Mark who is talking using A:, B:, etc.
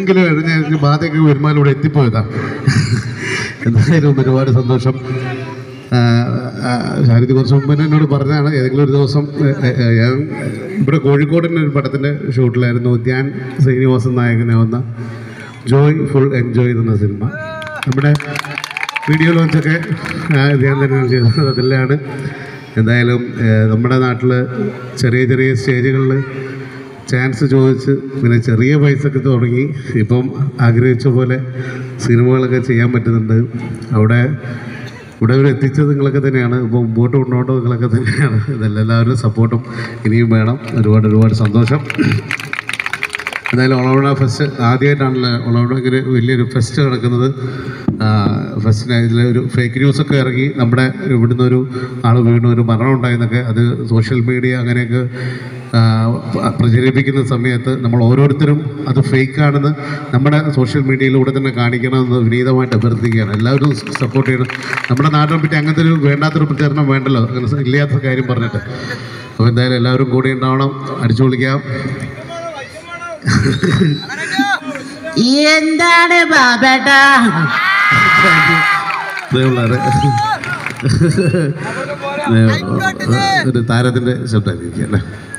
A: എവിടുന്നെങ്കിലും എഴുന്നേറ്റ് ബാധയൊക്കെ വരുമാനം ഇവിടെ എത്തിപ്പോയതാ എന്തായാലും ഒരുപാട് സന്തോഷം ആ, ആ, ശാരദി കുറച്ച് മുമ്പ് തന്നെ എന്നോട് പറഞ്ഞതാണ് ഏതെങ്കിലും ഒരു ദിവസം ഏ, ഏ, ഏ, ഞാൻ ഇവിടെ കോഴിക്കോടിൻ്റെ ഒരു പടത്തിൻ്റെ ഷൂട്ടിലായിരുന്നു ധ്യാൻ ശ്രീനിവാസൻ നായകനാവുന്ന ജോയ് ഫുൾ എൻജോയ് എന്ന സിനിമ നമ്മുടെ വീഡിയോ ലോഞ്ചൊക്കെ ആ, ധ്യാൻ തന്നെയാണ് ചെയ്തത് അതിലാണ് എന്തായാലും ഏ, നമ്മുടെ നാട്ടിൽ ചെറിയ ചെറിയ സ്റ്റേജുകളിൽ ചാൻസ് ചോദിച്ച് പിന്നെ ചെറിയ പൈസക്ക് തുടങ്ങി ഇപ്പം ആഗ്രഹിച്ച പോലെ സിനിമകളൊക്കെ ചെയ്യാൻ പറ്റുന്നുണ്ട് അവിടെ ഇവിടെ വരെ എത്തിച്ചത് നിങ്ങളൊക്കെ തന്നെയാണ് ഇപ്പോൾ മുമ്പോട്ട് കൊണ്ടുപോകേണ്ടത് നിങ്ങളൊക്കെ തന്നെയാണ് ഇതെല്ലാം എല്ലാവരും സപ്പോർട്ടും ഇനിയും വേണം ഒരുപാട് ഒരുപാട് സന്തോഷം എന്തായാലും ഒളവണ ഫെസ്റ്റ് ആദ്യമായിട്ടാണല്ലോ ഒളവണങ്കിൽ വലിയൊരു ഫെസ്റ്റ് നടക്കുന്നത് ഫെസ്റ്റിന് ഇതിൽ ഒരു ഫേക്ക് ന്യൂസൊക്കെ ഇറങ്ങി നമ്മുടെ ഇവിടുന്ന് ഒരു ആൾ വീണു ഒരു മരണം ഉണ്ടായെന്നൊക്കെ അത് സോഷ്യൽ മീഡിയ അങ്ങനെയൊക്കെ ആ, പ- പ്രചരിപ്പിക്കുന്ന സമയത്ത് നമ്മൾ ഓരോരുത്തരും അത് ഫേക്കാണെന്ന് നമ്മുടെ സോഷ്യൽ മീഡിയയിലൂടെ തന്നെ കാണിക്കണമെന്ന് വിനീതമായിട്ട് അഭ്യർത്ഥിക്കുകയാണ് എല്ലാവരും സപ്പോർട്ട് ചെയ്യണം നമ്മുടെ നാടിനെ പറ്റി അങ്ങനത്തെ ഒരു വേണ്ടാത്തൊരു പ്രചാരണം വേണ്ടല്ലോ അങ്ങനെ ഇല്ലാത്ത കാര്യം പറഞ്ഞിട്ട് അപ്പോൾ എന്തായാലും എല്ലാവരും കൂടി ഉണ്ടാവണം അടിച്ചു പൊളിക്കാം
B: എന്താണ് ബാബേട്ടാ
A: ദയവുള്ളവരെ. ഒരു താരത്തിന്റെ ശബ്ദമായിരിക്കും അല്ലേ